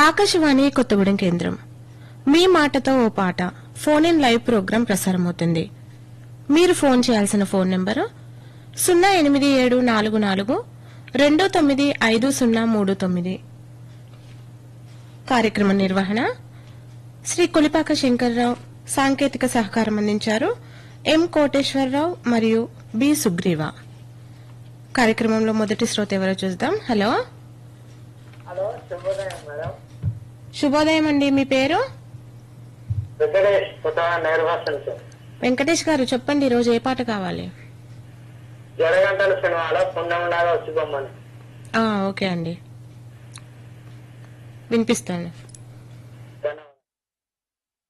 ఆకాశవాణి కొత్తగూడెం కేంద్రం మీ మాటతో ఓ పాట ఫోన్ ఇన్ లైవ్ ప్రోగ్రాం ప్రసారమవుతుంది మీరు ఫోన్ చేయాల్సిన ఫోన్ నంబరు సున్నా ఎనిమిది ఏడు నాలుగు నాలుగు రెండు తొమ్మిది ఐదు సున్నా మూడు తొమ్మిది కార్యక్రమ నిర్వహణ శ్రీ కొలిపాక శంకర్రావు సాంకేతిక సహకారం అందించారు ఎం కోటేశ్వరరావు మరియు బి సుగ్రీవ కార్యక్రమంలో మొదటి శ్రోత ఎవరో చూద్దాం హలో హలో శుభోదయం మేడం శుభోదయం అండి మీ పేరు వెంకటేష్ కొత్తగా నిర్వాసం వెంకటేష్ గారు చెప్పండి ఈ రోజు ఏ పాట కావాలి జడగంటల సినిమాలో పుణ్యముండాగా వచ్చి బొమ్మని ఆ, ఓకే అండి వినిపిస్తాను